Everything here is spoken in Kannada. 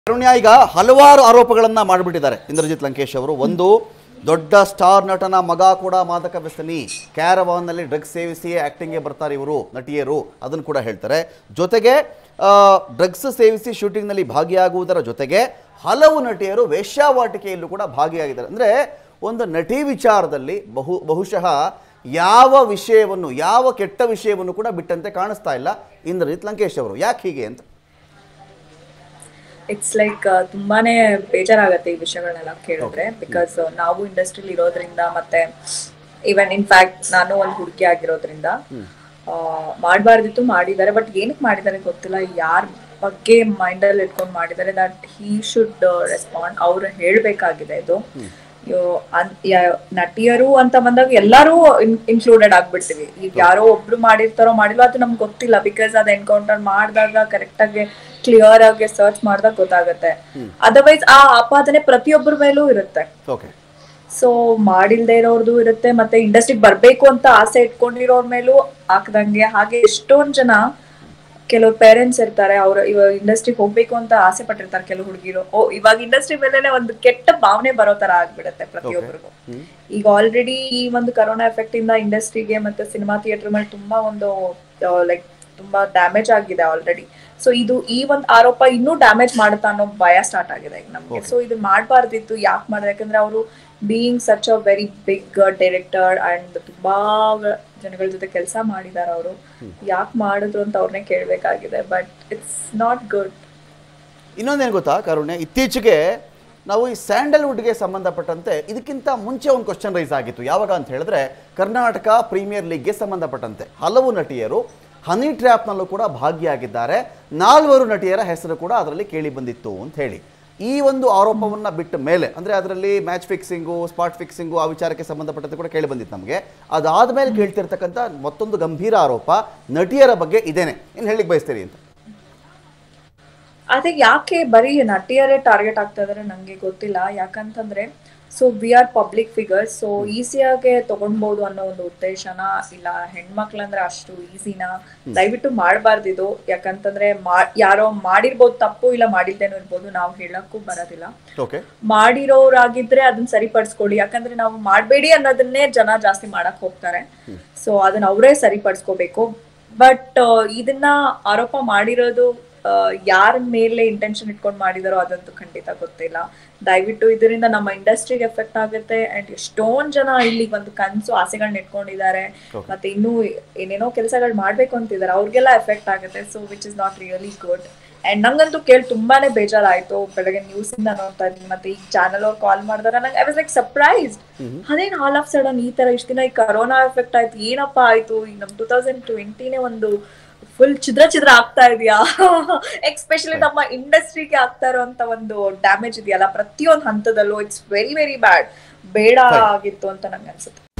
ಕಾರುಣ್ಯ ಈಗ ಹಲವಾರು ಆರೋಪಗಳನ್ನ ಮಾಡಿಬಿಟ್ಟಿದ್ದಾರೆ ಇಂದ್ರಜಿತ್ ಲಂಕೇಶ್ ಅವರು ಒಂದು ದೊಡ್ಡ ಸ್ಟಾರ್ ನಟನ ಮಗ ಕೂಡ ಮಾದಕ ವ್ಯಸನಿ ಕ್ಯಾರವಾನ್ನಲ್ಲಿ ಡ್ರಗ್ಸ್ ಸೇವಿಸಿ ಆ್ಯಕ್ಟಿಂಗ್ಗೆ ಬರ್ತಾರೆ ಇವರು ನಟಿಯರು ಅದನ್ನು ಕೂಡ ಹೇಳ್ತಾರೆ ಜೊತೆಗೆ ಡ್ರಗ್ಸ್ ಸೇವಿಸಿ ಶೂಟಿಂಗ್ನಲ್ಲಿ ಭಾಗಿಯಾಗುವುದರ ಜೊತೆಗೆ ಹಲವು ನಟಿಯರು ವೇಶ್ಯಾವಾಟಿಕೆಯಲ್ಲೂ ಕೂಡ ಭಾಗಿಯಾಗಿದ್ದಾರೆ ಅಂದರೆ ಒಂದು ನಟಿ ವಿಚಾರದಲ್ಲಿ ಬಹು ಬಹುಶಃ ಯಾವ ವಿಷಯವನ್ನು ಯಾವ ಕೆಟ್ಟ ವಿಷಯವನ್ನು ಕೂಡ ಬಿಟ್ಟಂತೆ ಕಾಣಿಸ್ತಾ ಇಲ್ಲ ಇಂದ್ರಜಿತ್ ಲಂಕೇಶ್ ಅವರು ಯಾಕೆ ಹೀಗೆ ಅಂತ ಇಟ್ಸ್ ಲೈಕ್ ತುಂಬಾನೇ ಬೇಜಾರಾಗತ್ತೆ ಈ ವಿಷಯಗಳನ್ನೆಲ್ಲ ಕೇಳಿದ್ರೆ ಬಿಕಾಸ್ ನಾವು ಇಂಡಸ್ಟ್ರಿಲಿ ಇರೋದ್ರಿಂದ ಮತ್ತೆ ಈವನ್ ಇನ್ಫ್ಯಾಕ್ಟ್ ನಾನು ಒಂದು ಹುಡುಗಿ ಆಗಿರೋದ್ರಿಂದ ಮಾಡಬಾರ್ದಿತ್ತು ಮಾಡಿದ್ದಾರೆ ಬಟ್ ಏನಕ್ಕೆ ಮಾಡಿದ್ದಾರೆ ಗೊತ್ತಿಲ್ಲ ಯಾರ ಬಗ್ಗೆ ಮೈಂಡ್ ಅಲ್ಲಿ ಇಟ್ಕೊಂಡು ಮಾಡಿದ್ದಾರೆ ದಟ್ ಹಿ ಶುಡ್ ರೆಸ್ಪಾಂಡ್ ಅವ್ರು ಹೇಳ್ಬೇಕಾಗಿದೆ ಇದು ಯೋ- ಅನ್- ಯ- ನಟಿಯರು ಅಂತ ಬಂದಾಗ ಎಲ್ಲರೂ ಇನ್ಕ್ಲೂಡೆಡ್ ಆಗ್ಬಿಡ್ತೀವಿ ಈಗ ಯಾರೋ ಒಬ್ರು ಮಾಡಿರ್ತಾರೋ ಮಾಡಿಲ್ವೋ ಅದು ನಮ್ಗೆ ಗೊತ್ತಿಲ್ಲ ಬಿಕಾಸ್ ಅದ್ ಎನ್ಕೌಂಟರ್ ಮಾಡಿದಾಗ ಕರೆಕ್ಟ್ ಆಗಿ ಕ್ಲಿಯರ್ ಆಗಿ ಸರ್ಚ್ ಮಾಡಿದಾಗ ಗೊತ್ತಾಗುತ್ತೆ ಅದರ್ವೈಸ್ ಆ ಆಪಾದನೆ ಪ್ರತಿಯೊಬ್ಬರ ಮೇಲೂ ಇರುತ್ತೆ ಓಕೆ ಸೊ ಮಾಡಿಲ್ದೇ ಇರೋರ್ದು ಇರುತ್ತೆ ಮತ್ತೆ ಇಂಡಸ್ಟ್ರಿಗೆ ಬರ್ಬೇಕು ಅಂತ ಆಸೆ ಇಟ್ಕೊಂಡಿರೋರ್ ಮೇಲೂ ಹಾಕ್ದಂಗೆ ಹಾಗೆ ಎಷ್ಟೊಂದ್ ಜನ ಕೆಲವು ಪೇರೆಂಟ್ಸ್ ಇರ್ತಾರೆ ಅವ್ರ ಇವಾಗ ಇಂಡಸ್ಟ್ರಿಗೆ ಹೋಗ್ಬೇಕು ಅಂತ ಆಸೆ ಪಟ್ಟಿರ್ತಾರೆ ಕೆಲವು ಹುಡುಗಿರು ಓ ಇವಾಗ ಇಂಡಸ್ಟ್ರಿ ಮೇಲೆನೆ ಒಂದು ಕೆಟ್ಟ ಭಾವನೆ ಬರೋ ತರ ಆಗ್ಬಿಡುತ್ತೆ ಪ್ರತಿಯೊಬ್ಬರಿಗೂ ಈಗ ಆಲ್ರೆಡಿ ಈ ಒಂದು ಕರೋನಾ ಎಫೆಕ್ಟ್ ಇಂದ ಇಂಡಸ್ಟ್ರಿಗೆ ಮತ್ತೆ ಸಿನಿಮಾ ಥಿಯೇಟರ್ ಮೇಲೆ ತುಂಬಾ ಒಂದು ಲೈಕ್ ತುಂಬಾ ಡ್ಯಾಮೇಜ್ ಆಗಿದೆ ಆಲ್ರೆಡಿ ಸೊ ಇದು ಈ ಒಂದು ಆರೋಪ ಇನ್ನೂ ಡ್ಯಾಮೇಜ್ ಮಾಡುತ್ತಾ ಅನ್ನೋ ಭಯ ಸ್ಟಾರ್ಟ್ ಆಗಿದೆ ಈಗ ನಮ್ಗೆ ಸೊ ಇದು ಮಾಡಬಾರ್ದಿತ್ತು ಯಾಕೆ ಮಾಡಿದ್ರೆ ಯಾಕಂದ್ರೆ ಅವರು being such a very big director and ತುಂಬಾ ಜನಗಳ ಜೊತೆ ಕೆಲಸ ಮಾಡಿದ್ದಾರೆ ಅವರು ಯಾಕೆ ಮಾಡಿದ್ರು ಅಂತ ಅವ್ರನ್ನೇ ಕೇಳಬೇಕಾಗಿದೆ ಬಟ್ ಇಟ್ಸ್ ನಾಟ್ ಗುಡ್ ಇನ್ನೊಂದೇನು ಗೊತ್ತಾ ಕಾರುಣ್ಯ ಇತ್ತೀಚೆಗೆ ನಾವು ಈ ಸ್ಯಾಂಡಲ್ವುಡ್ಗೆ ಸಂಬಂಧಪಟ್ಟಂತೆ ಇದಕ್ಕಿಂತ ಮುಂಚೆ ಒಂದು ಕ್ವಶನ್ ರೈಸ್ ಆಗಿತ್ತು ಯಾವಾಗ ಅಂತ ಹೇಳಿದ್ರೆ ಕರ್ನಾಟಕ ಪ್ರೀಮಿಯರ್ ಲೀಗ್ಗೆ ಸಂಬಂಧಪಟ್ಟಂತೆ ಹಲವು ನಟಿಯರು ಹನಿ ಟ್ರ್ಯಾಪ್ನಲ್ಲೂ ಕೂಡ ಭಾಗಿಯಾಗಿದ್ದಾರೆ ನಾಲ್ವರು ನಟಿಯರ ಹೆಸರು ಕೂಡ ಅದರಲ್ಲಿ ಕೇಳಿ ಬಂದಿತ್ತು ಅಂತ ಹೇಳಿ ಈ ಒಂದು ಆರೋಪವನ್ನು ಬಿಟ್ಟ ಮೇಲೆ ಅಂದರೆ ಅದರಲ್ಲಿ ಮ್ಯಾಚ್ ಫಿಕ್ಸಿಂಗು ಸ್ಪಾಟ್ ಫಿಕ್ಸಿಂಗು ಆ ವಿಚಾರಕ್ಕೆ ಸಂಬಂಧಪಟ್ಟಂತೆ ಕೂಡ ಕೇಳಿ ಬಂದಿತ್ತು ನಮಗೆ ಅದಾದ ಮೇಲೆ ಕೇಳ್ತಿರ್ತಕ್ಕಂಥ ಮತ್ತೊಂದು ಗಂಭೀರ ಆರೋಪ ನಟಿಯರ ಬಗ್ಗೆ ಇದೇನೆ ಏನು ಹೇಳಿಕ್ ಬಯಸ್ತೀರಿ ಅಂತ ಅದೇ ಯಾಕೆ ಬರೀ ನಟಿಯರೇ ಟಾರ್ಗೆಟ್ ಆಗ್ತಾ ಇದಾರೆ ನಂಗೆ ಗೊತ್ತಿಲ್ಲ ಯಾಕಂತಂದ್ರೆ so we are public figures so ಈಸಿಯಾಗೆ ತಗೊಂಡ್ಬೋದು ಅನ್ನೋ ಒಂದು ಉದ್ದೇಶನ ಇಲ್ಲ ಹೆಣ್ಮಕ್ಳಂದ್ರೆ ಅಷ್ಟು ಈಸಿನ ದಯವಿಟ್ಟು ಮಾಡಬಾರ್ದಿದು ಯಾಕಂತಂದ್ರೆ ಮಾ- ಯಾರೋ ಮಾಡಿರ್ಬೋದು ತಪ್ಪು ಇಲ್ಲ ಮಾಡಿಲ್ದೇನೂ ಇರ್ಬೋದು ನಾವು ಹೇಳಕ್ಕೂ ಬರೋದಿಲ್ಲ ಓಕೆ ಮಾಡಿರೋರಾಗಿದ್ರೆ ಅದನ್ನ ಸರಿಪಡಿಸ್ಕೊಳ್ಳಿ ಯಾಕಂದ್ರೆ ನಾವು ಮಾಡಬೇಡಿ ಅನ್ನೋದನ್ನೇ ಜನ ಜಾಸ್ತಿ ಮಾಡಕ್ ಹೋಗ್ತಾರೆ ಸೊ ಅದನ್ನ ಅವರೇ ಸರಿಪಡಿಸ್ಕೋಬೇಕು ಬಟ್ ಇದನ್ನ ಆರೋಪ ಮಾಡಿರೋದು ಯಾರ ಮೇಲೆ ಇಂಟೆನ್ಷನ್ ಇಟ್ಕೊಂಡು ಮಾಡಿದಾರೋ ಅದಂತೂ ಖಂಡಿತ ಗೊತ್ತಿಲ್ಲ ದಯವಿಟ್ಟು ಇದರಿಂದ ನಮ್ಮ ಇಂಡಸ್ಟ್ರಿಗೆ ಎಫೆಕ್ಟ್ ಆಗುತ್ತೆ ಅಂಡ್ ಎಷ್ಟೊಂದ್ ಜನ ಇಲ್ಲಿ ಒಂದು ಕನ್ಸು ಆಸೆಗಳನ್ನ ಇಟ್ಕೊಂಡಿದ್ದಾರೆ ಮತ್ತೆ ಇನ್ನೂ ಏನೇನೋ ಕೆಲಸಗಳು ಮಾಡ್ಬೇಕು ಅಂತಿದ್ದಾರೆ ಅವ್ರಿಗೆಲ್ಲ ಎಫೆಕ್ಟ್ ಆಗುತ್ತೆ so which is not really good and ನಂಗಂತೂ ಕೇಳಿ ತುಂಬಾನೇ ಬೇಜಾರಾಯ್ತು ಬೆಳಗ್ಗೆ ನ್ಯೂಸ್ ಇಂದ ನೋಡ್ತಾ ಇದ್ದೀನಿ ಮತ್ತೆ ಈ ಚಾನಲ್ ಅವ್ರು ಕಾಲ್ ಮಾಡಿದಾಗ ನಂಗೆ ಐ ವಾಸ್ ಲೈಕ್ ಸರ್ಪ್ರೈಸ್ಡ್ ಅದೇನ್ ಆಲ್ ಆಫ್ ಸಡನ್ ಈ ತರ ಇಷ್ಟ ದಿನ ಈ ಕರೋನಾ ಎಫೆಕ್ಟ್ ಆಯ್ತು ಏನಪ್ಪ ಆಯ್ತು ಈ ನಮ್ ಟೂ ತೌಸಂಡ್ ಟ್ವೆಂಟಿನೇ ಒಂದು ಫುಲ್ ಚಿದ್ರ ಚಿದ್ರ ಆಗ್ತಾ ಇದೆಯಾ ಎಕ್ಸ್ಪೆಷಲಿ ನಮ್ಮ ಇಂಡಸ್ಟ್ರಿಗೆ ಆಗ್ತಾ ಇರೋಂತ ಒಂದು ಡ್ಯಾಮೇಜ್ ಇದೆಯಲ್ಲ ಪ್ರತಿಯೊಂದು ಹಂತದಲ್ಲೂ ಇಟ್ಸ್ ವೆರಿ ವೆರಿ ಬ್ಯಾಡ್ ಬೇಡ ಆಗಿತ್ತು ಅಂತ ನಂಗೆ ಅನ್ಸುತ್ತೆ